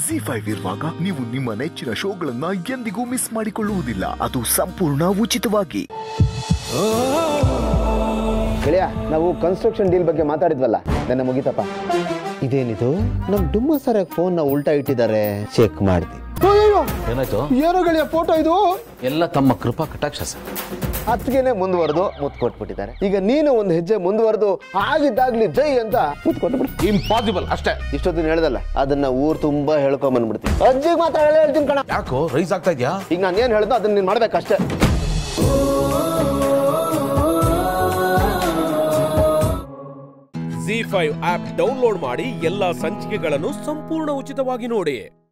G five ಇರುವಾಗ ನೀವು ನಿಮ್ಮ ನೆಚ್ಚಿನ ಶೋಗಳನ್ನ ಎಂದಿಗೂ ಮಿಸ್ ಮಾಡಿಕೊಳ್ಳುವುದಿಲ್ಲ ಅದು ಸಂಪೂರ್ಣ ಉಚಿತವಾಗಿ ಗೆಳೆಯ ನಾವು ಕನ್ಸ್ಟ್ರಕ್ಷನ್ ಡೀಲ್ ಬಗ್ಗೆ ಮಾತಾಡಿದ್ವಲ್ಲ ನನ್ನ ಮುಗಿತಪ್ಪ ಇದೇನಿದು ನಮ್ ಡುಮ್ಮ ಸರ ಫೋನ್ ನ ಉಲ್ಟಾ ಇಟ್ಟಿದ್ದಾರೆ ಚೆಕ್ ಮಾಡ್ದಿ ಏನಾಯ್ತು ಏನೋ ಗೆಳೆಯ ಫೋಟೋ ಇದು ಎಲ್ಲ ತಮ್ಮ ಕೃಪಾ ಕಟಾಕ್ಷ ಸರ್ ಅತ್ತಿಗೆನೆ ಮುಂದುವರೆದು ಮುತ್ತು ಕೊಟ್ಬಿಟ್ಟಿದ್ದಾರೆ ಈಗ ನೀನು ಒಂದು ಹೆಜ್ಜೆ ಮುಂದುವರೆದು ಆಗಿದ್ದಾಗ್ಲಿ ಜೈ ಅಂತ ಮುತ್ತು ಕೊಟ್ಬಿಡು ಇಂಪಾಸಿಬಲ್ ಅಷ್ಟೇ ಇಷ್ಟೊತ್ತಿನ ಹೇಳ್ದಲ್ಲ ಅದನ್ನ ಊರ್ ತುಂಬಾ ಹೇಳ್ಕೊಂಡ್ ಬಂದ್ಬಿಡ್ತೀನಿ ಅಜ್ಜಿಗೆ ಮಾತ್ರ ಹೇಳಿ ಹೇಳ್ತೀನಿ ಕಣ ಯಾಕೋ ರೈಸ್ ಆಗ್ತಾ ಇದ್ಯಾ ಈಗ ನಾನು ಏನ್ ಹೇಳ್ದೋ ಅದನ್ನ ನೀನ್ ಮಾಡ್ಬೇಕಷ್ಟೇ ಜಿ ಫೈವ್ ಆಪ್ ಡೌನ್ಲೋಡ್ ಮಾಡಿ ಎಲ್ಲಾ ಸಂಚಿಕೆಗಳನ್ನು ಸಂಪೂರ್ಣ ಉಚಿತವಾಗಿ ನೋಡಿ